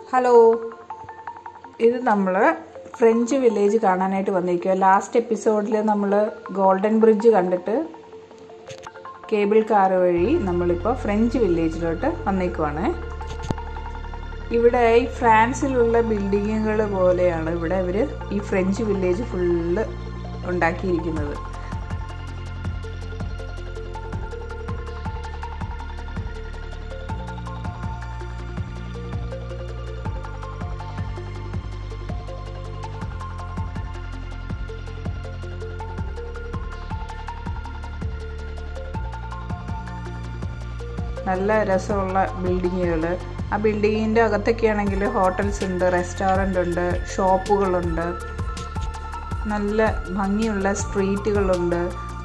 hello ഇത് നമ്മൾ French village കാണാനായിട്ട് വന്നിരിക്കുക ലാസ്റ്റ് എപ്പിസോഡിൽ നമ്മൾ ഗോൾഡൻ ബ്രിഡ്ജ് കണ്ടിട്ട് കേബിൾ കാർ വഴി നമ്മളിപ്പോൾ ഫ്രഞ്ച് വില്ലേജിലോട്ട് വന്നേക്കുവാണ് ഇവിടെ ഈ ഫ്രാൻസിലുള്ള ബിൽഡിങ്ങുകൾ പോലെയാണ് ഇവിടെ ഇവർ ഈ ഫ്രഞ്ച് വില്ലേജ് ഫുള്ള് ഉണ്ടാക്കിയിരിക്കുന്നത് നല്ല രസമുള്ള ബിൽഡിങ്ങുകൾ ആ ബിൽഡിങ്ങിൻ്റെ അകത്തൊക്കെ ആണെങ്കിൽ ഹോട്ടൽസ് ഉണ്ട് റെസ്റ്റോറൻ്റ് ഉണ്ട് ഷോപ്പുകളുണ്ട് നല്ല ഭംഗിയുള്ള സ്ട്രീറ്റുകളുണ്ട്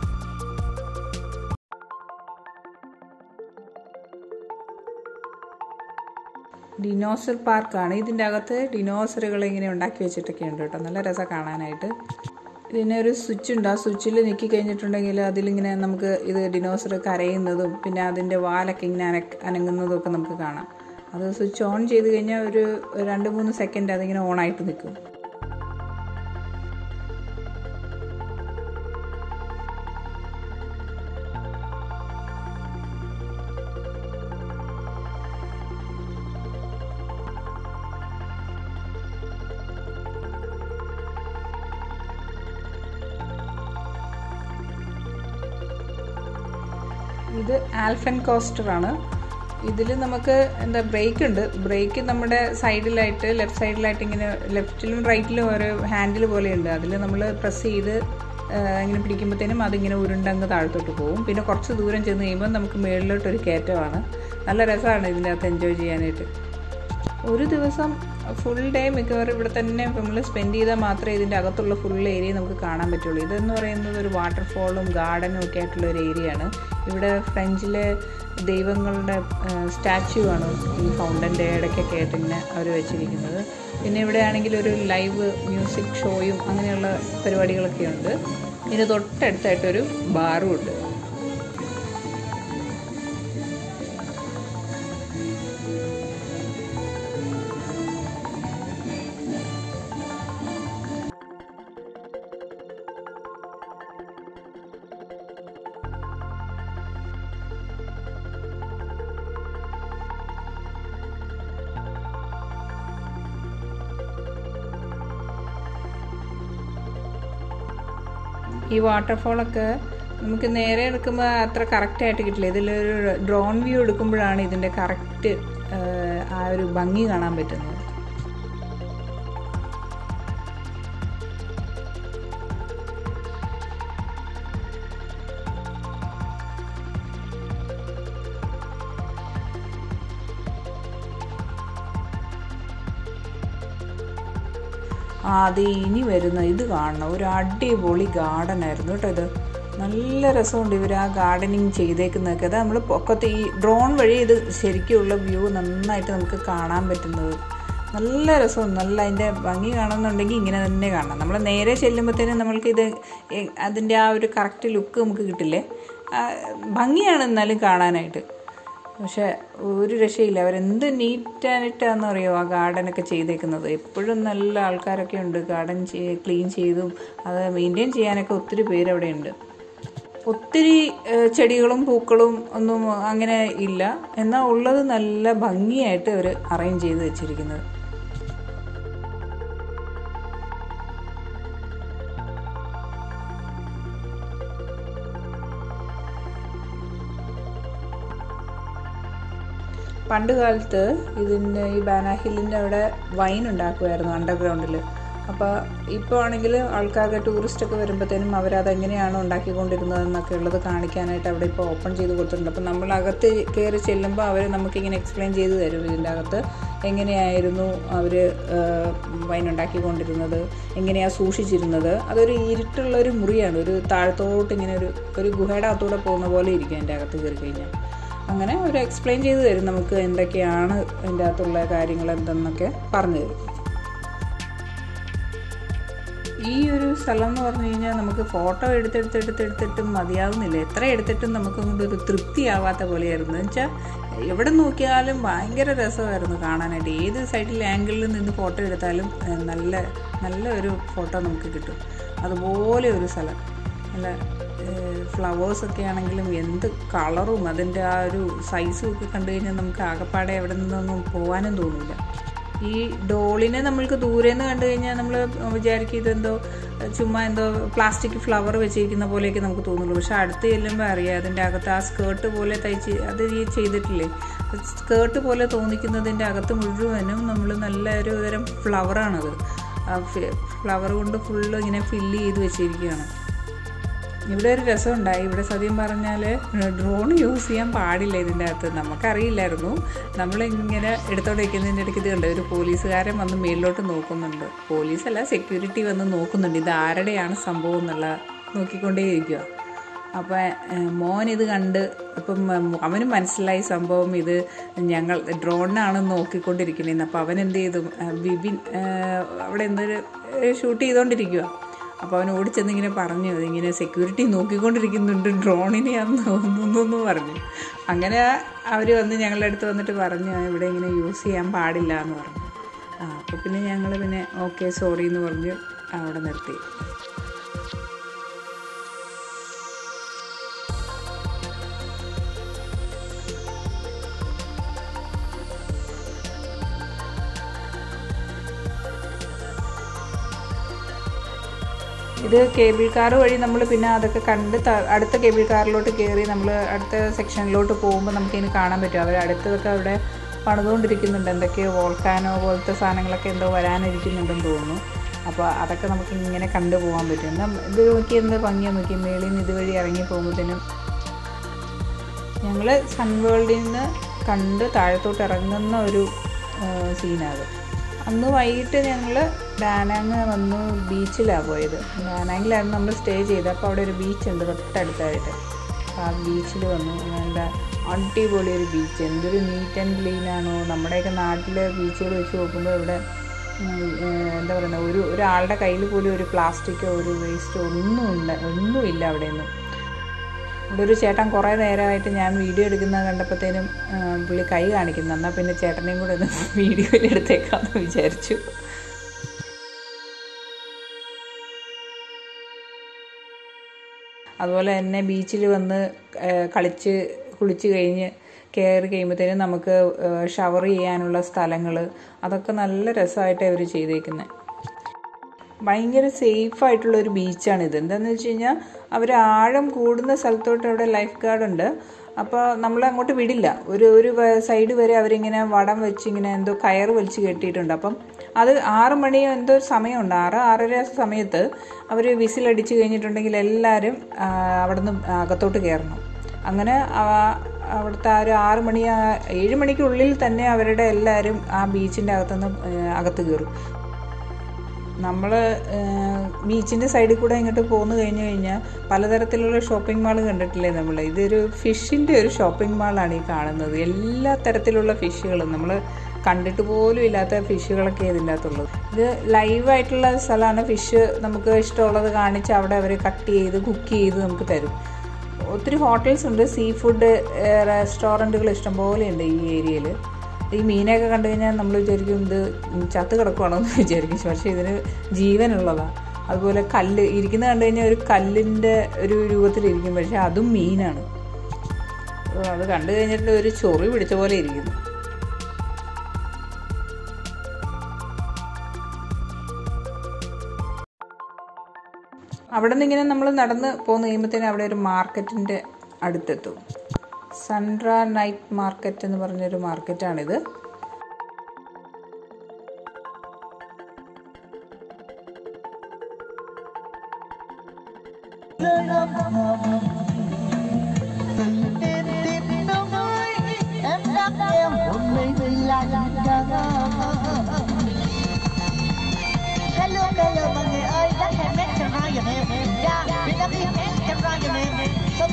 ഡിനോസർ പാർക്കാണ് ഇതിൻ്റെ അകത്ത് ഡിനോസറുകൾ ഇങ്ങനെ ഉണ്ടാക്കി വെച്ചിട്ടൊക്കെ ഉണ്ട് കേട്ടോ നല്ല രസം കാണാനായിട്ട് ഇതിന് ഒരു സ്വിച്ച് ഉണ്ട് ആ സ്വിച്ചിൽ ഞെക്കി കഴിഞ്ഞിട്ടുണ്ടെങ്കിൽ അതിലിങ്ങനെ നമുക്ക് ഇത് ഡിനോസർ കരയുന്നതും പിന്നെ അതിൻ്റെ വാലൊക്കെ ഇങ്ങനെ അന അനങ്ങുന്നതും ഒക്കെ നമുക്ക് കാണാം അത് സ്വിച്ച് ഓൺ ചെയ്ത് കഴിഞ്ഞാൽ ഒരു രണ്ട് മൂന്ന് സെക്കൻഡ് അതിങ്ങനെ ഓണായിട്ട് നിൽക്കും ഇത് ആൽഫൻ കോസ്റ്റർ ആണ് ഇതിൽ നമുക്ക് എന്താ ബ്രേക്ക് ഉണ്ട് ബ്രേക്ക് നമ്മുടെ സൈഡിലായിട്ട് ലെഫ്റ്റ് സൈഡിലായിട്ട് ഇങ്ങനെ ലെഫ്റ്റിലും റൈറ്റിലും ഓരോ ഹാൻഡിൽ പോലെയുണ്ട് അതിൽ നമ്മൾ പ്രസ് ചെയ്ത് ഇങ്ങനെ പിടിക്കുമ്പോഴത്തേനും അതിങ്ങനെ ഉരുണ്ടങ്ങ് താഴത്തോട്ട് പോകും പിന്നെ കുറച്ച് ദൂരം ചെന്ന് കഴിയുമ്പോൾ നമുക്ക് മുകളിലോട്ടൊരു കയറ്റമാണ് നല്ല രസമാണ് ഇതിൻ്റെ അകത്ത് എൻജോയ് ചെയ്യാനായിട്ട് ഒരു ദിവസം ഫുൾ ഡേ മിക്കവാറും ഇവിടെ തന്നെ നമ്മൾ സ്പെൻഡ് ചെയ്താൽ മാത്രമേ ഇതിൻ്റെ അകത്തുള്ള ഫുൾ ഏരിയ നമുക്ക് കാണാൻ പറ്റുള്ളൂ ഇതെന്ന് പറയുന്നത് ഒരു വാട്ടർഫോളും ഗാർഡനും ഒക്കെ ആയിട്ടുള്ള ഒരു ഏരിയയാണ് ഇവിടെ ഫ്രഞ്ചിലെ ദൈവങ്ങളുടെ സ്റ്റാച്യു ആണ് ഈ ഫൗണ്ടൻ്റെ ഇടയ്ക്കൊക്കെ ആയിട്ട് ഇങ്ങനെ അവർ വെച്ചിരിക്കുന്നത് പിന്നെ ഇവിടെ ആണെങ്കിൽ ഒരു ലൈവ് മ്യൂസിക് ഷോയും അങ്ങനെയുള്ള പരിപാടികളൊക്കെ ഉണ്ട് ഇതിന് തൊട്ടടുത്തായിട്ടൊരു ബാറും ഉണ്ട് ഈ വാട്ടർഫോളൊക്കെ നമുക്ക് നേരെ എടുക്കുമ്പോൾ അത്ര കറക്റ്റായിട്ട് കിട്ടില്ല ഇതിലൊരു ഡ്രോൺ വ്യൂ എടുക്കുമ്പോഴാണ് ഇതിൻ്റെ കറക്റ്റ് ആ ഒരു ഭംഗി കാണാൻ പറ്റുന്നത് ആ അത് ഇനി വരുന്ന ഇത് കാണണം ഒരു അടിപൊളി ഗാർഡൻ ആയിരുന്നു കേട്ടോ ഇത് നല്ല രസമുണ്ട് ഇവർ ആ ഗാർഡനിങ് ചെയ്തേക്കുന്നതൊക്കെ അത് നമ്മൾ പൊക്കത്ത് ഈ ഡ്രോൺ വഴി ഇത് ശരിക്കുള്ള വ്യൂ നന്നായിട്ട് നമുക്ക് കാണാൻ പറ്റുന്നത് നല്ല രസമുണ്ട് നല്ല അതിൻ്റെ ഭംഗി കാണുന്നുണ്ടെങ്കിൽ ഇങ്ങനെ തന്നെ കാണണം നമ്മൾ നേരെ ചെല്ലുമ്പോഴത്തേനും നമ്മൾക്ക് ഇത് അതിൻ്റെ ആ ഒരു കറക്റ്റ് ലുക്ക് നമുക്ക് കിട്ടില്ലേ ഭംഗിയാണ് എന്നാലും കാണാനായിട്ട് പക്ഷെ ഒരു രക്ഷയില്ല അവരെന്ത് നീറ്റായിട്ടാണെന്ന് അറിയോ ആ ഗാർഡനൊക്കെ ചെയ്തേക്കുന്നത് എപ്പോഴും നല്ല ആൾക്കാരൊക്കെ ഉണ്ട് ഗാർഡൻ ക്ലീൻ ചെയ്തും അത് മെയിൻറ്റെയിൻ ചെയ്യാനൊക്കെ ഒത്തിരി പേര് അവിടെ ഉണ്ട് ഒത്തിരി ചെടികളും പൂക്കളും ഒന്നും അങ്ങനെ ഇല്ല എന്നാൽ ഉള്ളത് നല്ല ഭംഗിയായിട്ട് അവർ അറേഞ്ച് ചെയ്ത് വെച്ചിരിക്കുന്നത് പണ്ട് കാലത്ത് ഇതിൻ്റെ ഈ ബാനാ ഹില്ലിൻ്റെ അവിടെ വൈൻ ഉണ്ടാക്കുമായിരുന്നു അണ്ടർഗ്രൗണ്ടിൽ അപ്പോൾ ഇപ്പോൾ ആണെങ്കിൽ ആൾക്കാർക്ക് ടൂറിസ്റ്റൊക്കെ വരുമ്പോഴത്തേനും അവരതെങ്ങനെയാണ് ഉണ്ടാക്കിക്കൊണ്ടിരുന്നതെന്നൊക്കെ ഉള്ളത് കാണിക്കാനായിട്ട് അവിടെ ഇപ്പോൾ ഓപ്പൺ ചെയ്ത് കൊടുത്തിട്ടുണ്ട് അപ്പോൾ നമ്മൾ അകത്ത് കയറി ചെല്ലുമ്പോൾ അവർ നമുക്കിങ്ങനെ എക്സ്പ്ലെയിൻ ചെയ്ത് തരും ഇതിൻ്റെ അകത്ത് എങ്ങനെയായിരുന്നു അവർ വൈൻ ഉണ്ടാക്കിക്കൊണ്ടിരുന്നത് എങ്ങനെയാണ് സൂക്ഷിച്ചിരുന്നത് അതൊരു ഇരുട്ടുള്ള ഒരു മുറിയാണ് ഒരു താഴത്തോട്ട് ഇങ്ങനെ ഒരു ഒരു ഗുഹയുടെ അകത്തൂടെ പോകുന്ന പോലെ ഇരിക്കും എൻ്റെ അകത്ത് കയറി കഴിഞ്ഞാൽ അങ്ങനെ അവർ എക്സ്പ്ലെയിൻ ചെയ്ത് തരും നമുക്ക് എന്തൊക്കെയാണ് അതിൻ്റെ അകത്തുള്ള കാര്യങ്ങൾ എന്തെന്നൊക്കെ പറഞ്ഞു തരും ഈ ഒരു സ്ഥലം എന്ന് പറഞ്ഞു കഴിഞ്ഞാൽ നമുക്ക് ഫോട്ടോ എടുത്തെടുത്തെടുത്തെടുത്തിട്ടും മതിയാവുന്നില്ല എത്ര എടുത്തിട്ടും നമുക്ക് അങ്ങോട്ട് ഒരു തൃപ്തിയാവാത്ത പോലെയായിരുന്നു വെച്ചാൽ എവിടെ നോക്കിയാലും ഭയങ്കര രസമായിരുന്നു കാണാനായിട്ട് ഏത് സൈഡിൽ ആംഗിളിൽ നിന്ന് ഫോട്ടോ എടുത്താലും ഏഹ്, നല്ല നല്ല ഒരു ഫോട്ടോ നമുക്ക് കിട്ടും അതുപോലെ ഒരു സ്ഥലം നല്ല ഫ്ലവേഴ്സൊക്കെ ആണെങ്കിലും എന്ത് കളറും അതിൻ്റെ ആ ഒരു സൈസും ഒക്കെ കണ്ടു കഴിഞ്ഞാൽ നമുക്ക് ആകപ്പാടെ എവിടെ നിന്നൊന്നും പോകാനും തോന്നില്ല ഈ ഡോളിനെ നമ്മൾക്ക് ദൂരെ നിന്ന് കണ്ടു കഴിഞ്ഞാൽ നമ്മൾ വിചാരിക്കും ഇതെന്തോ ചുമ്മാ എന്തോ പ്ലാസ്റ്റിക് ഫ്ലവർ വെച്ചിരിക്കുന്ന പോലെയൊക്കെ നമുക്ക് തോന്നുള്ളൂ പക്ഷെ അടുത്ത് ചെല്ലുമ്പോൾ അറിയാം അതിൻ്റെ അകത്ത് ആ സ്കേർട്ട് പോലെ തയ്ച്ച് അത് ഈ ചെയ്തിട്ടില്ലേ സ്കേർട്ട് പോലെ തോന്നിക്കുന്നതിൻ്റെ അകത്ത് മുഴുവനും നമ്മൾ നല്ല ഒരു തരം ഫ്ലവറാണത് ആ ഫ്ലവർ കൊണ്ട് ഫുള്ള് ഇങ്ങനെ ഫില്ല് ചെയ്ത് വെച്ചിരിക്കുകയാണ് ഇവിടെ ഒരു രസമുണ്ടായി ഇവിടെ സത്യം പറഞ്ഞാൽ ഡ്രോൺ യൂസ് ചെയ്യാൻ പാടില്ല ഇതിൻ്റെ അകത്ത് നമുക്കറിയില്ലായിരുന്നു നമ്മളിങ്ങനെ എടുത്തോണ്ട് വയ്ക്കുന്നതിൻ്റെ ഇടയ്ക്ക് ഇത് കണ്ട് ഒരു പോലീസുകാരൻ വന്ന് മേളിലോട്ട് നോക്കുന്നുണ്ട് പോലീസല്ല സെക്യൂരിറ്റി വന്ന് നോക്കുന്നുണ്ട് ഇത് ആരുടെയാണ് സംഭവം എന്നുള്ള നോക്കിക്കൊണ്ടേയിരിക്കുക അപ്പോൾ മോൻ ഇത് കണ്ട് ഇപ്പം ഉം, അവന് മനസ്സിലായി സംഭവം ഇത് ഞങ്ങൾ ഡ്രോണിനാണ് നോക്കിക്കൊണ്ടിരിക്കുന്നതെന്ന് അപ്പോൾ അവൻ എന്ത് ചെയ്തു ആ, ബിബിൻ ആ, അവിടെ എന്തൊരു ഷൂട്ട് ചെയ്തുകൊണ്ടിരിക്കുക അപ്പോൾ അവൻ ഓടിച്ചെന്ന് ഇങ്ങനെ പറഞ്ഞു ഇങ്ങനെ സെക്യൂരിറ്റി നോക്കിക്കൊണ്ടിരിക്കുന്നുണ്ട് ഡ്രോണിനെയാന്ന് തോന്നുന്നു എന്ന് പറഞ്ഞു അങ്ങനെ അവർ വന്ന് ഞങ്ങളുടെ അടുത്ത് വന്നിട്ട് പറഞ്ഞു ഇവിടെ ഇങ്ങനെ യൂസ് ചെയ്യാൻ പാടില്ല എന്ന് പറഞ്ഞു ആ അപ്പോൾ പിന്നെ ഞങ്ങൾ പിന്നെ ഓക്കെ സോറി എന്ന് പറഞ്ഞു അവിടെ നിർത്തി ഇത് കേബിൾ കാർ വഴി നമ്മൾ പിന്നെ അതൊക്കെ കണ്ട് ത- അടുത്ത കേബിൾ കാറിലോട്ട് കയറി നമ്മൾ അടുത്ത സെക്ഷനിലോട്ട് പോകുമ്പോൾ നമുക്കിതിന് കാണാൻ പറ്റും അവർ അടുത്തതൊക്കെ അവിടെ പണിതുകൊണ്ടിരിക്കുന്നുണ്ട് എന്തൊക്കെയോ വോൾക്കാനോ പോലത്തെ സാധനങ്ങളൊക്കെ എന്തോ വരാനിരിക്കുന്നുണ്ടെന്ന് തോന്നുന്നു അപ്പോൾ അതൊക്കെ നമുക്ക് ഇങ്ങനെ കണ്ടു പോകാൻ പറ്റും എന്നാ ഇത് നോക്കി എന്ത് ഭംഗിയാണ് നോക്കി മേളിൽ നിന്ന് ഇതുവഴി ഇറങ്ങി പോകുമ്പോഴത്തേനും ഞങ്ങൾ സൺവേൾഡിൽ നിന്ന് കണ്ട് താഴത്തോട്ട് ഇറങ്ങുന്ന ഒരു സീനാണ് അന്ന് വൈകിട്ട് ഞങ്ങൾ ഡാനാങ് വന്നു ബീച്ചിലാണ് പോയത് ഡാനാങ്ങിലായിരുന്നു നമ്മൾ സ്റ്റേ ചെയ്തത് അപ്പോൾ അവിടെ ഒരു ബീച്ച് ഉണ്ട് തൊട്ടടുത്തായിട്ട് അപ്പോൾ ആ ബീച്ചിൽ വന്നു നല്ല അടിപൊളി ഒരു ബീച്ച് എന്തൊരു നീറ്റ് ആൻഡ് ക്ലീൻ ആണോ നമ്മുടെയൊക്കെ നാട്ടിലെ ബീച്ചുകൾ വെച്ച് നോക്കുമ്പോൾ ഇവിടെ ഉം, ഏഹ്, എന്താ പറയുക ഒരു ഒരാളുടെ കയ്യിൽ പോലും ഒരു പ്ലാസ്റ്റിക്കോ ഒരു വേസ്റ്റോ ഒന്നും ഉണ്ട് ഒന്നുമില്ല അവിടെയൊന്നും ഇവിടെ ഒരു ചേട്ടൻ കുറേ നേരമായിട്ട് ഞാൻ വീഡിയോ എടുക്കുന്നത് കണ്ടപ്പോഴത്തേനും ആ, പുള്ളി കൈ കാണിക്കുന്നു എന്നാൽ പിന്നെ ചേട്ടനെയും കൂടെ ഒന്ന് വീഡിയോയിൽ എടുത്തേക്കാമെന്ന് വിചാരിച്ചു അതുപോലെ തന്നെ ബീച്ചിൽ വന്ന് ആ, കളിച്ച് കുളിച്ച് കഴിഞ്ഞ് കയറി കഴിയുമ്പോഴത്തേനും നമുക്ക് ഷവർ ചെയ്യാനുള്ള സ്ഥലങ്ങൾ അതൊക്കെ നല്ല രസമായിട്ട് അവർ ചെയ്തേക്കുന്നത് ഭയങ്കര സേഫ് ആയിട്ടുള്ള ഒരു ബീച്ചാണിത് എന്താണെന്ന് വെച്ച് കഴിഞ്ഞാൽ അവർ ആഴം കൂടുന്ന സ്ഥലത്തോട്ട് അവിടെ ലൈഫ് ഗാർഡ് ഉണ്ട് അപ്പോൾ നമ്മളെ അങ്ങോട്ട് വിടില്ല ഒരു ഒരു സൈഡ് വരെ അവരിങ്ങനെ വടം വെച്ച് ഇങ്ങനെ എന്തോ കയർ വലിച്ച് കെട്ടിയിട്ടുണ്ട് അപ്പം അത് ആറ് മണി എന്തോ ഒരു സമയമുണ്ട് ആറ് ആറര സമയത്ത് അവർ വിസിലടിച്ച് കഴിഞ്ഞിട്ടുണ്ടെങ്കിൽ എല്ലാവരും ആ, അവിടുന്ന് അകത്തോട്ട് കയറണം അങ്ങനെ ആ- അവിടുത്തെ ആ ഒരു ആറ് മണി ആ ഏഴ് മണിക്കുള്ളിൽ തന്നെ അവരുടെ എല്ലാവരും ആ ബീച്ചിൻ്റെ അകത്തുനിന്ന് ഏ, അകത്ത് കയറും നമ്മൾ ബീച്ചിൻ്റെ സൈഡിൽ കൂടെ ഇങ്ങോട്ട് പോന്നു കഴിഞ്ഞ് കഴിഞ്ഞാൽ പലതരത്തിലുള്ള ഷോപ്പിംഗ് മാൾ കണ്ടിട്ടില്ലേ നമ്മൾ ഇതൊരു ഫിഷിൻ്റെ ഒരു ഷോപ്പിംഗ് മാളാണ് ഈ കാണുന്നത് എല്ലാ തരത്തിലുള്ള ഫിഷുകളും നമ്മൾ കണ്ടിട്ട് പോലും ഇല്ലാത്ത ഫിഷുകളൊക്കെ ഇതിൻ്റെ അകത്തുള്ളത് ഇത് ലൈവായിട്ടുള്ള സ്ഥലമാണ് ഫിഷ് നമുക്ക് ഇഷ്ടമുള്ളത് കാണിച്ച് അവിടെ അവർ കട്ട് ചെയ്ത് കുക്ക് ചെയ്ത് നമുക്ക് തരും ഒത്തിരി ഹോട്ടൽസ് ഉണ്ട് സീ ഫുഡ് റെസ്റ്റോറൻറ്റുകൾ ഇഷ്ടംപോലെ ഉണ്ട് ഈ ഏരിയയിൽ ഈ മീനൊക്കെ കണ്ടു കഴിഞ്ഞാൽ നമ്മൾ വിചാരിക്കും ഇത് ചത്ത് കിടക്കുവാണെന്ന് വിചാരിക്കും പക്ഷേ ഇതിന് ജീവനുള്ളതാണ് അതുപോലെ കല്ല് ഇരിക്കുന്ന കണ്ടു കഴിഞ്ഞാൽ ഒരു കല്ലിൻ്റെ ഒരു രൂപത്തിലിരിക്കും പക്ഷേ അതും മീനാണ് ഓ, അത് കണ്ടു കഴിഞ്ഞിട്ട് ഒരു ചൊറി പിടിച്ച പോലെ ഇരിക്കുന്നു അവിടെ നിന്ന് ഇങ്ങനെ നമ്മൾ നടന്ന് പോന്ന് കഴിയുമ്പോഴത്തേനും അവിടെ ഒരു മാർക്കറ്റിൻ്റെ അടുത്തെത്തും സൺഡ്ര നൈറ്റ് മാർക്കറ്റ് എന്ന് പറഞ്ഞൊരു മാർക്കറ്റാണിത് Em đắc em hôn mê lạnh Hello, hello mọi người ơi, đắc em mét cho ra giùm em Dạ, biết đắc em mét cho ra giùm em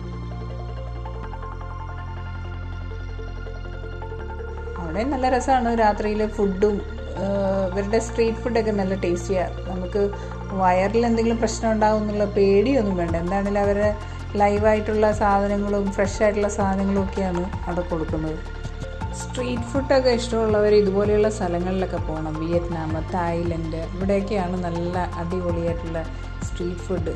അവിടെ നല്ല രസമാണ് രാത്രിയിൽ ഫുഡും ഇവരുടെ സ്ട്രീറ്റ് ഫുഡൊക്കെ നല്ല ടേസ്റ്റിയാണ് നമുക്ക് വയറിൽ എന്തെങ്കിലും പ്രശ്നം ഉണ്ടാവും എന്നുള്ള പേടിയൊന്നും വേണ്ട എന്താണെങ്കിലും അവരെ ലൈവായിട്ടുള്ള സാധനങ്ങളും ഫ്രഷ് ആയിട്ടുള്ള സാധനങ്ങളും ഒക്കെയാണ് അവിടെ കൊടുക്കുന്നത് സ്ട്രീറ്റ് ഫുഡൊക്കെ ഇഷ്ടമുള്ളവർ ഇതുപോലെയുള്ള സ്ഥലങ്ങളിലൊക്കെ പോകണം വിയറ്റ്നാം തായ്ലൻഡ് ഇവിടെയൊക്കെയാണ് നല്ല അടിപൊളിയായിട്ടുള്ള സ്ട്രീറ്റ് ഫുഡ്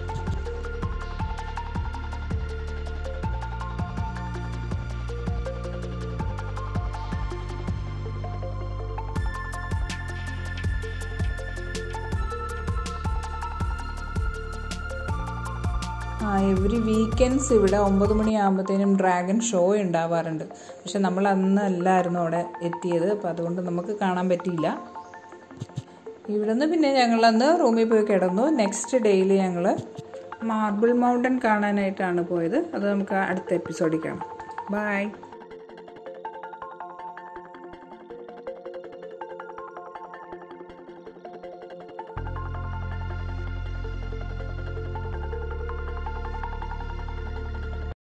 ആ എവറി വീക്കെൻഡ്സ് ഇവിടെ ഒമ്പത് മണിയാകുമ്പോഴത്തേനും ഡ്രാഗൺ ഷോ ഉണ്ടാവാറുണ്ട് പക്ഷെ നമ്മൾ അന്ന് അല്ലായിരുന്നു അവിടെ എത്തിയത് അപ്പോൾ അതുകൊണ്ട് നമുക്ക് കാണാൻ പറ്റിയില്ല ഇവിടെ നിന്ന് പിന്നെ ഞങ്ങളന്ന് റൂമിൽ പോയി കിടന്നു നെക്സ്റ്റ് ഡേയിൽ ഞങ്ങൾ മാർബിൾ മൗണ്ടൻ കാണാനായിട്ടാണ് പോയത് അത് നമുക്ക് അടുത്ത എപ്പിസോഡിൽ കാണാം ബൈ